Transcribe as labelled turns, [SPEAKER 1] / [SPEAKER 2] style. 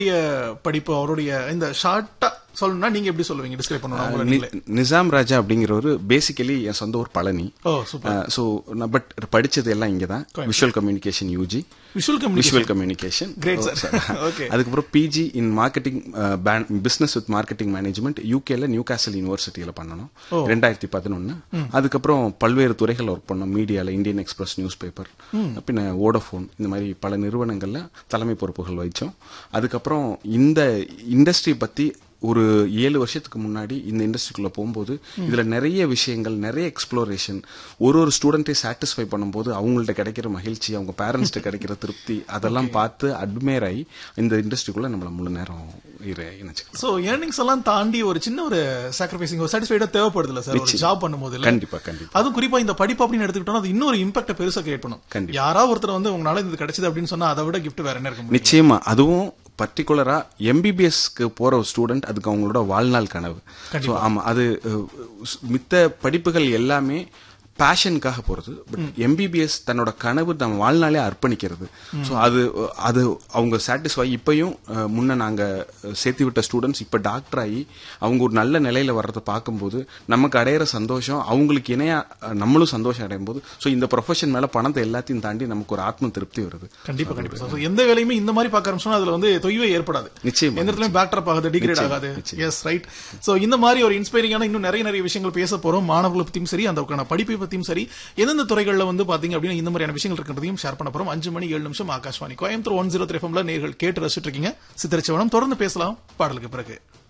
[SPEAKER 1] படிப்பு அவருடைய இந்த ஷார்ட்டா சொல்லணும்னா நீங்க எப்படி சொல்லுவீங்க டிஸ்கிரைப் பண்ணணும் உங்களை நீங்களே
[SPEAKER 2] நி- நிசாம் ராஜா அப்படிங்கிறவர் பேசிக்கலி என் சொந்த ஊர் பழனி
[SPEAKER 1] ஓ சூப்பர்
[SPEAKER 2] ஸோ நான் பட் படிச்சது எல்லாம் இங்கே தான் visual communication UG
[SPEAKER 1] visual communication
[SPEAKER 2] visual communication
[SPEAKER 1] Great, sir. Okay.
[SPEAKER 2] அதுக்கப்புறம் PG in marketing business with marketing management யூகேல நியூ கேசல் யூனிவர்சிட்டியில பண்ணணும் ரெண்டாயிரத்தி பதினொன்னு அதுக்கப்புறம் பல்வேறு துறைகள் ஒர்க் பண்ணோம் மீடியால இந்தியன் எக்ஸ்பிரஸ் நியூஸ் பேப்பர் பின்ன வோடோஃபோன் இந்த மாதிரி பல நிறுவனங்கள்ல தலைமை பொறுப்புகள் வச்சோம் அதுக்கப்புறம் இந்த இண்டஸ்ட்ரி பத்தி ஒரு ஏழு வருஷத்துக்கு முன்னாடி இந்த இண்டஸ்ட்ரிக்குள்ள போகும்போது இதுல நிறைய விஷயங்கள் நிறைய எக்ஸ்ப்ளோரேஷன் ஒரு ஒரு ஸ்டூடெண்ட்டை சாட்டிஸ்ஃபை பண்ணும்போது அவங்கள்ட்ட கிடைக்கிற மகிழ்ச்சி அவங்க பேரண்ட்ஸ்ட்ட கிடைக்கிற திருப்தி அதெல்லாம் பார்த்து அட்மையர் ஆகி இந்த இண்டஸ்ட்ரிக்குள்ள நம்மள முழு நேரம் இரு- இணைச்சுக்கலாம்
[SPEAKER 1] சோ ஏர்னிங்ஸ் எல்லாம் தாண்டி ஒரு சின்ன ஒரு சாக்ரிஃபைசிங் ஒரு சாட்டிஸ்ஃபைடா தேவைப்படுதுல சார் ஒரு ஜாப் பண்ணும்போது இல்ல
[SPEAKER 2] கண்டிப்பா கண்டிப்பா
[SPEAKER 1] அதுவும் குறிப்பா இந்த படிப்பு அப்படின்னு எடுத்துக்கிட்டோம்னா அது இன்னொரு இம்பாக்ட பெருசா கிரியேட் பண்ணும்
[SPEAKER 2] கண்டிப்பா.
[SPEAKER 1] யாராவது ஒருத்தர் வந்து உங்களால இது கிடைச்சது அப்படின்னு சொன்னா அதை விட கிஃப்ட் வேற என்ன இருக்க முடியும்
[SPEAKER 2] நிச்சயமா அதுவும் பர்டிகுலரா எம்பிபிஎஸ்க்கு போற ஒரு ஸ்டூடெண்ட் அதுக்கு அவங்களோட வாழ்நாள் கனவு ஸோ ஆமா அது அஹ், மித்த படிப்புகள் எல்லாமே பேஷனுக்காக போறது பட் எம்பிபிஎஸ் தன்னோட கனவு நம்ம வாழ்நாளே அர்ப்பணிக்கிறது ஸோ அது அது அவங்க சாட்டிஸ்ஃபை இப்பயும் அஹ், முன்ன நாங்க சேர்த்து விட்ட ஸ்டூடெண்ட்ஸ் இப்ப டாக்டர் ஆகி அவங்க ஒரு நல்ல நிலையில வர்றதை பார்க்கும்போது நமக்கு அடையிற சந்தோஷம் அவங்களுக்கு இணையா அஹ், நம்மளும் சந்தோஷம் அடையும் போது ஸோ இந்த ப்ரொஃபஷன் மேல பணத்தை எல்லாத்தையும் தாண்டி நமக்கு ஒரு ஆத்ம திருப்தி வருது
[SPEAKER 1] கண்டிப்பா கண்டிப்பா சார் So, எந்த வேலையுமே இந்த மாதிரி பார்க்க ஆரம்பிச்சோம்னா அதுல வந்து தொய்வே ஏற்படாது
[SPEAKER 2] நிச்சயமா,
[SPEAKER 1] எந்த இடத்துலயும் பேக்ட்ராப் ஆகாது டிகிரேட் ஆகாது எஸ் ரைட் சோ இந்த மாதிரி ஒரு இன்ஸ்பைரிங்கான இன்னும் நிறைய நிறைய விஷயங்கள் பேச போறோம் மாணவர்களை பத்தியும் சரி அந்த படிப்பை பத்தியும் சரி எந்தெந்த துறைகள்ல வந்து பாத்தீங்க அப்படின்னா இந்த மாதிரியான விஷயங்கள் இருக்கிறதையும் ஷேர் பண்ண போறோம் அஞ்சு மணி ஏழு நிமிஷம் Akashvani Coimbatore one zero three நேர்கள் கேட்டு ரசிச்சிட்டு இருக்கீங்க சித்திரச்சவனம் தொடர்ந்து பேசலாம் பாடலுக்கு பிறகு